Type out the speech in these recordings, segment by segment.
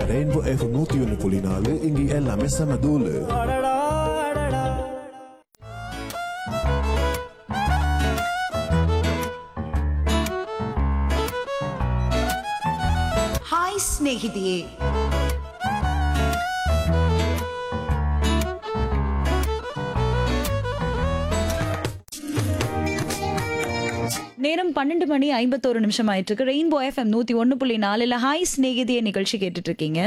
Rainbow F நூத்தி ஒன்னு புள்ளி நாலு இங்க எல்லாமே செம தூளு ಹಾಯ್ ಸ್ನೇಹಿತೆಯೇ நேரம் பன்னெண்டு மணி ஐம்பத்தோரு நிமிஷம் ஆயிட்டு இருக்கு ரெயின்போ எஃப்எம் நூத்தி ஒன்னு புள்ளி நாலுல ஹாய் ஸ்நேகிதிய நிகழ்ச்சி கேட்டுட்டு இருக்கீங்க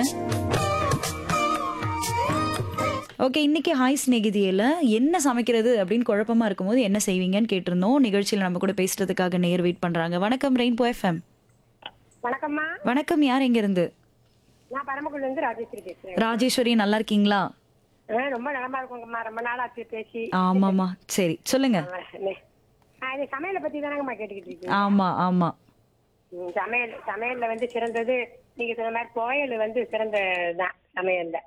ஓகே இன்னைக்கு ஹாய் ஸ்நேகிதியில என்ன சமைக்கிறது அப்படின்னு குழப்பமா இருக்கும்போது என்ன செய்வீங்கன்னு கேட்டிருந்தோம் நிகழ்ச்சியில நம்ம கூட பேசுறதுக்காக நேர் வெயிட் பண்றாங்க வணக்கம் ரெயின்போ எஃப்எம் வணக்கம்மா வணக்கம் யார் எங்க இருந்து நான் பரமக்குடில இருந்து ராஜேஸ்வரி பேசுறேன் ராஜேஸ்வரி நல்லா இருக்கீங்களா ஆ, ரொம்ப நலமா இருக்குங்கம்மா ரொம்ப நாள் ஆச்சு பேசி ஆமாமா சரி சொல்லுங்க ஆ, நே- ஆ, இது சமையலை பத்தி தானங்கம்மா கேட்டுக்கிட்டு இருக்கீங்க ஆமா ஆமா ம், சமையல் சமையல்ல வந்து சிறந்தது நீங்க சொன்ன மாதிரி துவையல் வந்து சிறந்ததுதான் சமையல்ல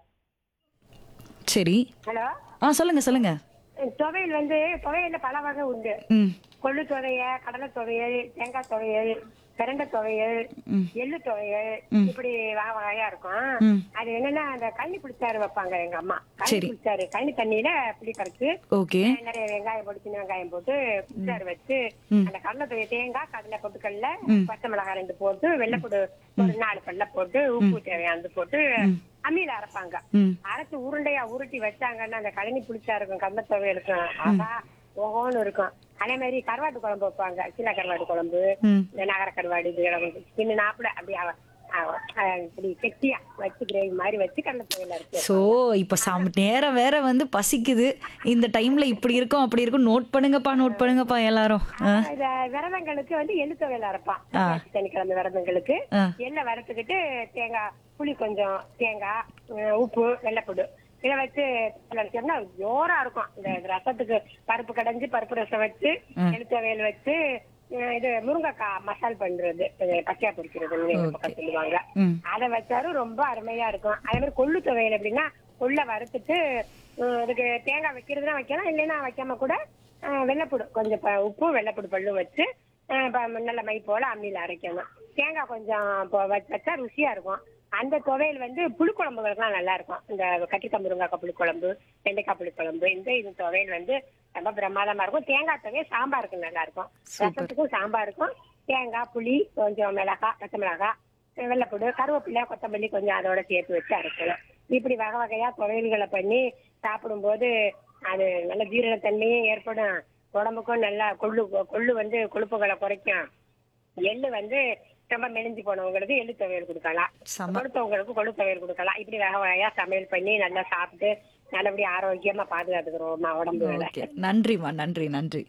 சரி ஹலோ ஆ சொல்லுங்க சொல்லுங்க துவையல் வந்து துவையல்ல பல வகை உண்டு ம் கொள்ளு துவைய கடலை துவையல் தேங்காய் துவையல் பிரண்டை துவையல் எள்ளு துவையல் இப்படி வகை வகையா இருக்கும் ம். அது என்னன்னா அந்த கள்ளி புளிச்சாறு வைப்பாங்க எங்க அம்மா கள்ளி சரி. புளிச்சாறு கள்ளி தண்ணியில புளி கரைச்சு ஓகே நிறைய வெங்காயம் போட்டு சின்ன வெங்காயம் போட்டு புளிச்சாறு வச்சு அந்த கடலை துவைய தேங்காய் கடலை பொட்டுக்கல்ல பச்சை மிளகாய் ரெண்டு போட்டு வெள்ளைப்பூடு ஒரு நாலு பல்ல போட்டு உப்பு தேவையானது போட்டு அம்மியில அரைப்பாங்க ம் அரைச்சு உருண்டையா உருட்டி வச்சாங்கன்னா அந்த கழனி புளிச்சா இருக்கும் கடலை துவைய இருக்கும் ஆஹா ஓஹோன்னு இருக்கும் அதே மாதிரி கருவாட்டு குழம்பு வைப்பாங்க சின்ன கருவாட்டு குழம்பு ம் இந்த நகர கருவாடு இது சின்ன நாப்புல அப்படி அவ- அவ- அஹ் இப்படி கெட்டியா வச்சு கிரேவி மாதிரி வச்சு கடலை துவையில இருக்கு ஸோ இப்போ சம் நேரம் வேற வந்து பசிக்குது இந்த டைம்ல இப்படி இருக்கும் அப்படி இருக்கும் நோட் பண்ணுங்கப்பா நோட் பண்ணுங்கப்பா எல்லாரும் ஆ, இத விரதங்களுக்கு வந்து எள்ளு துவையில அரைப்பான் சனிக்கிழமை விரதங்களுக்கு ஆ. எண்ணெய் வறுத்துக்கிட்டு தேங்காய் புளி கொஞ்சம் தேங்காய் அஹ் உப்பு வெள்ளைப்பூடு இதை வச்சு நினைச்சோம்னா ஜோரா இருக்கும் இந்த ரசத்துக்கு பருப்பு கடைஞ்சு பருப்பு ரசம் வச்சு எள்ளு துவையல் வச்சு அஹ் இது முருங்கைக்காய் மசால் பண்றது இது பச்சையா பொரிக்கிறதுன்னு எங்க பக்கம் சொல்லுவாங்க ம் அதை வச்சாலும் ரொம்ப அருமையா இருக்கும் அதே மாதிரி கொள்ளு துவையல் எப்படின்னா கொள்ளை வறுத்துட்டு அஹ் அதுக்கு தேங்காய் வைக்கிறதுனா வைக்கலாம் இல்லைன்னா வைக்காம கூட அஹ் வெள்ளைப்பூடு கொஞ்சம் ப- உப்பு வெள்ளைப்பூடு பல்லும் வச்சு அஹ் ப- நல்ல மை போல அம்மியில அரைக்கணும் தேங்காய் கொஞ்சம் பொ- வச்- வச்சா ருசியா இருக்கும் அந்த துவையல் வந்து புளிக்குழம்புகளுக்குலாம் நல்லா இருக்கும் இந்த கத்திரிக்காய் முருங்கைக்காய் புளிக்குழம்பு வெண்டைக்காய் புளிக்குழம்பு இந்த இது துவையல் வந்து ரொம்ப பிரமாதமா இருக்கும் தேங்காய் துவையல் சாம்பாருக்கு நல்லா இருக்கும் ரசத்துக்கும் சாம்பாருக்கும் தேங்காய் புளி கொஞ்சம் மிளகாய் பச்சை மிளகாய் வெள்ளைப்பூடு கருவேப்பிலை கொத்தமல்லி கொஞ்சம் அதோட சேர்த்து வச்சு அரைக்கணும் இப்படி வகை வகையா துவையல்களை பண்ணி சாப்பிடும்போது அது நல்ல ஜீரணத்தன்மையும் ஏற்படும் உடம்புக்கும் நல்லா கொள்ளு கொள்ளு வந்து கொழுப்புகளை குறைக்கும் எள்ளு வந்து ரொம்ப மெலிஞ்சு போனவங்களுக்கு எள்ளு துவையல் கொடுக்கலாம் செம. கொழுத்தவங்களுக்கு கொழு துவையல் கொடுக்கலாம் இப்படி வகை வகையா சமையல் பண்ணி நல்லா சாப்பிட்டு நல்லபடியா ஆரோக்கியமா பாதுகாத்துக்கிறோம் உடம்புகளை ஓகே நன்றிம்மா நன்றி நன்றி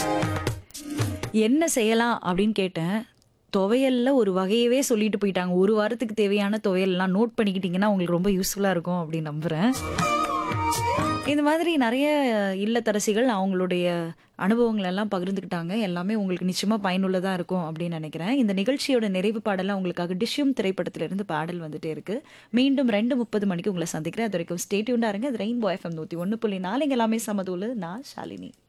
என்ன செய்யலாம் அப்படின்னு கேட்டேன் துவையல்ல ஒரு வகையவே சொல்லிட்டு போயிட்டாங்க ஒரு வாரத்துக்கு தேவையான துவையல்லாம் நோட் பண்ணிக்கிட்டீங்கன்னா உங்களுக்கு ரொம்ப யூஸ்ஃபுல்லா இருக்கும் அப்படின்னு நம்புறேன் இந்த மாதிரி நிறைய இல்லத்தரசிகள் அவங்களுடைய அனுபவங்கள் எல்லாம் பகிர்ந்துக்கிட்டாங்க எல்லாமே உங்களுக்கு நிச்சயமா பயனுள்ளதா இருக்கும் அப்படின்னு நினைக்கிறேன் இந்த நிகழ்ச்சியோட நிறைவு பாடலாம் உங்களுக்காக டிஷ்யூம் திரைப்படத்திலிருந்து பாடல் வந்துட்டே இருக்கு மீண்டும் ரெண்டு முப்பது மணிக்கு உங்களை சந்திக்கிறேன் அது வரைக்கும் ஸ்டேட்யூண்டா இருங்க அது ரெயின்போ எஃப்எம் நூத்தி ஒன்று புள்ளி நாலு இங்க எல்லாமே சமதூலு நான் ஷாலினி